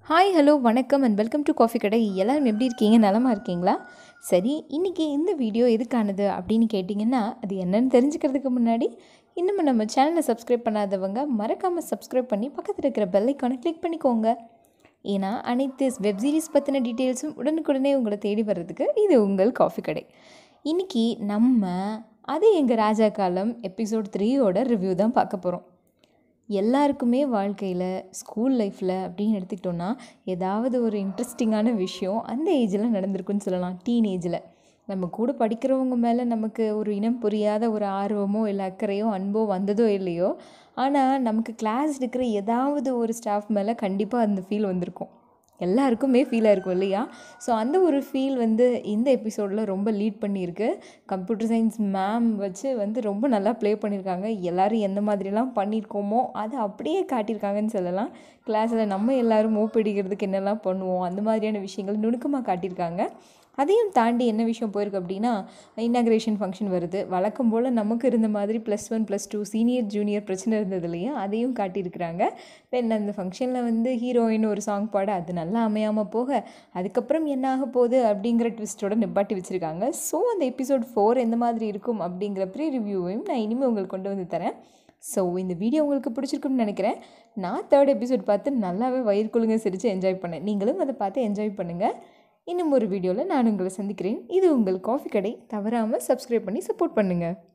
hi hello வணக்கம் and welcome to coffee கடை எல்லோரும் எப்படி இருக்கீங்க நலமா இருக்கீங்களா சரி இன்றைக்கி இந்த வீடியோ எதுக்கானது அப்படின்னு கேட்டிங்கன்னா அது என்னன்னு தெரிஞ்சுக்கிறதுக்கு முன்னாடி இன்னும் நம்ம சேனலை சப்ஸ்கிரைப் பண்ணாதவங்க மறக்காமல் சப்ஸ்கிரைப் பண்ணி பக்கத்தில் இருக்கிற பெல் ஐக்கானை கிளிக் பண்ணிக்கோங்க ஏன்னா அனைத்து வெப் சீரிஸ் பற்றின டீட்டெயில்ஸும் உடனுக்குடனே உங்களை தேடி வர்றதுக்கு இது உங்கள் காஃபி கடை இன்றைக்கி நம்ம அது எங்கள் ராஜா காலம் எபிசோட் த்ரீயோட ரிவ்யூ தான் பார்க்க போகிறோம் எல்லாருக்குமே வாழ்க்கையில் ஸ்கூல் லைஃப்பில் அப்படின்னு எடுத்துக்கிட்டோன்னா ஏதாவது ஒரு இன்ட்ரெஸ்டிங்கான விஷயம் அந்த ஏஜில் நடந்திருக்குன்னு சொல்லலாம் டீன் ஏஜில் நம்ம கூட படிக்கிறவங்க மேலே நமக்கு ஒரு இனம் புரியாத ஒரு ஆர்வமோ இல்லை அக்கறையோ அன்போ வந்ததோ இல்லையோ ஆனால் நமக்கு கிளாஸ் எடுக்கிற ஏதாவது ஒரு ஸ்டாஃப் மேலே கண்டிப்பாக அந்த ஃபீல் வந்திருக்கும் எல்லாருக்குமே ஃபீலாக இருக்கும் இல்லையா ஸோ அந்த ஒரு ஃபீல் வந்து இந்த எபிசோடில் ரொம்ப லீட் பண்ணியிருக்கு கம்ப்யூட்டர் சயின்ஸ் மேம் வச்சு வந்து ரொம்ப நல்லா ப்ளே பண்ணியிருக்காங்க எல்லோரும் எந்த மாதிரிலாம் பண்ணியிருக்கோமோ அதை அப்படியே காட்டியிருக்காங்கன்னு சொல்லலாம் கிளாஸில் நம்ம எல்லோரும் மூப்படிக்கிறதுக்கு என்னெல்லாம் பண்ணுவோம் அந்த மாதிரியான விஷயங்கள் நுணுக்கமாக காட்டியிருக்காங்க அதையும் தாண்டி என்ன விஷயம் போயிருக்கு அப்படின்னா இன்னாக்ரேஷன் ஃபங்க்ஷன் வருது வழக்கம் போல் நமக்கு இருந்த மாதிரி plus one plus two senior junior பிரச்சனை இருந்தது இல்லையா அதையும் காட்டியிருக்கிறாங்க தென் அந்த ஃபங்க்ஷனில் வந்து ஹீரோயின் ஒரு சாங் பாட அது நல்லா அமையாமல் போக அதுக்கப்புறம் என்ன ஆக போகுது அப்படிங்கிற ட்விஸ்ட்டோட நிப்பாட்டி வச்சுருக்காங்க ஸோ அந்த எபிசோட் ஃபோர் எந்த மாதிரி இருக்கும் அப்படிங்கிற ப்ரீ ரிவ்யூவையும் நான் இனிமேல் உங்களுக்கு கொண்டு வந்து தரேன் ஸோ இந்த வீடியோ உங்களுக்கு பிடிச்சிருக்குன்னு நினைக்கிறேன் நான் தேர்ட் எபிசோட் பார்த்து நல்லாவே வயிறு குழுங்க சிரித்து என்ஜாய் பண்ணேன் நீங்களும் அதை பார்த்து என்ஜாய் பண்ணுங்கள் இன்னும் ஒரு வீடியோவில் நான் உங்களை சந்திக்கிறேன் இது உங்கள் காஃபி கடை தவறாமல் சப்ஸ்கிரைப் பண்ணி சப்போர்ட் பண்ணுங்கள்